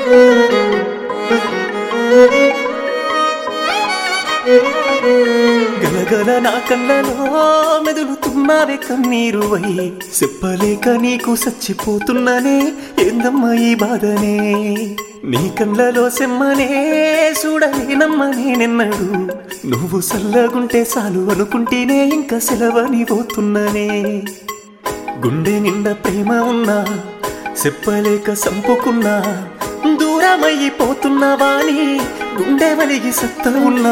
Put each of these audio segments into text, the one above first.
గలగల నా కళ్ళలో మెదులుతున్నావే కన్నీరు వై చెప్పలేక నీకు చచ్చిపోతున్నానే ఏందమ్మా ఈ బాధనే నీ కళ్ళలో సెమ్మనే చూడలేనమ్మా నేనెన్నడు నువ్వు సల్లగుంటే చాలు అనుకుంటేనే ఇంకా సెలవని పోతున్నానే గుండె నిండా ప్రేమ ఉన్నా చెప్పలేక సంపుకున్నా దూరమైపోతున్నావా అని గుండె వలిగి సత్తా ఉన్నా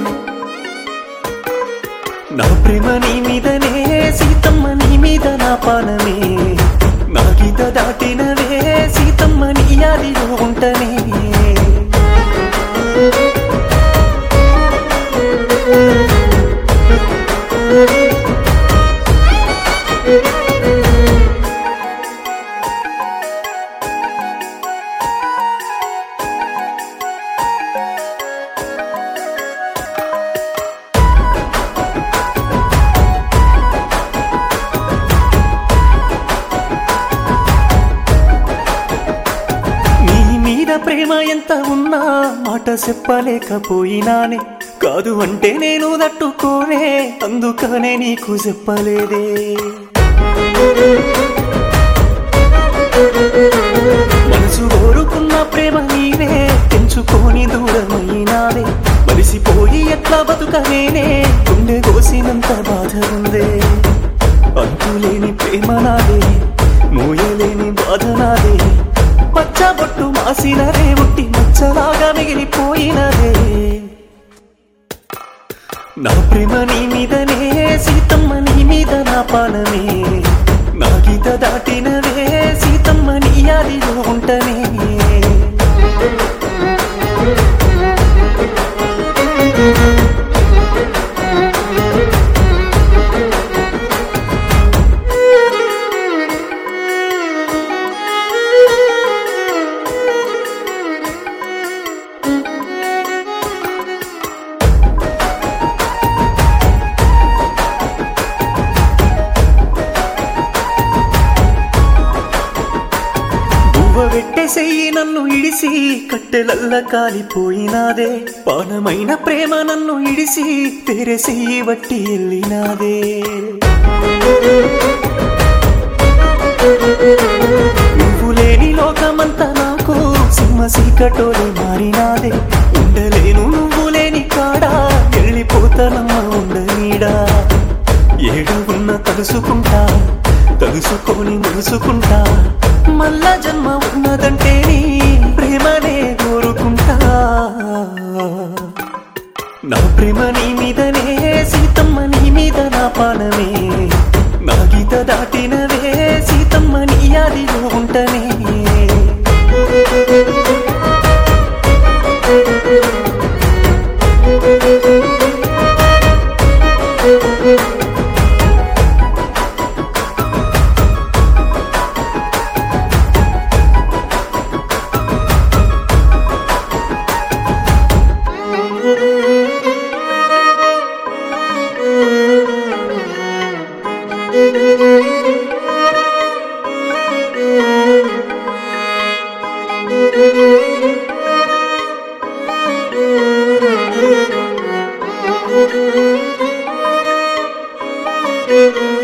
నా ప్రేమ నీ మీదనే సీతమ్మ నీ మీద నా పానమే నా గీత దాటినవే సీతమ్మ నీ యాదిలో ఉంటనే నీ మీద ప్రేమ ఎంత ఉన్నా మాట చెప్పలేకపోయినానే కాదు అంటే నేను తట్టుకోనే అందుకనే నీకు చెప్పలేదే మనసు కోరుకున్న ప్రేమ నీవే తెంచుకొని దూరమైనావే మలిసిపోయి ఎట్లా బతుకనేనే గుండె కోసినంత బాధ ఉందే అంతులేని ప్రేమ నాదే మోయలేని బాధ నాదే పచ్చబొట్టు మాసినదే ఉట్టి మచ్చలాగా మిగిలిపోయినదే నా ప్రేమ నీ మీదనే సీతమ్మ నీ మీద నా పానమే నా గీత దాటినవే సీతమ్మ నీ యాదిలో ఉంటనే బువ్వ పెట్టేసేయి నన్ను ఇడిసి కట్టెలల్ల కాలిపోయినాదే పానమైన ప్రేమ నన్ను ఇడిసి తెరసేయి వట్టి వెళ్ళినాదే నువ్వు లేని లోకమంతా నాకు సింహ సీకటోలే మారినాదే ఉండలేను నువ్వు లేని కాడా వెళ్ళిపోతానమ్మా ఉండనీడా ఏడు ఉన్న తలుసుకుంటా తలుసుకొని మురుసుకుంటా మళ్ళా జన్మ ఉన్నదంటే నీ ప్రేమనే కోరుకుంటా నా ప్రేమ నీ మీదనే సీతమ్మ నీ మీద నా పానమే నా గీత దాటినవే సీతమ్మ నీ యాదిలో ఉంటనే Thank you.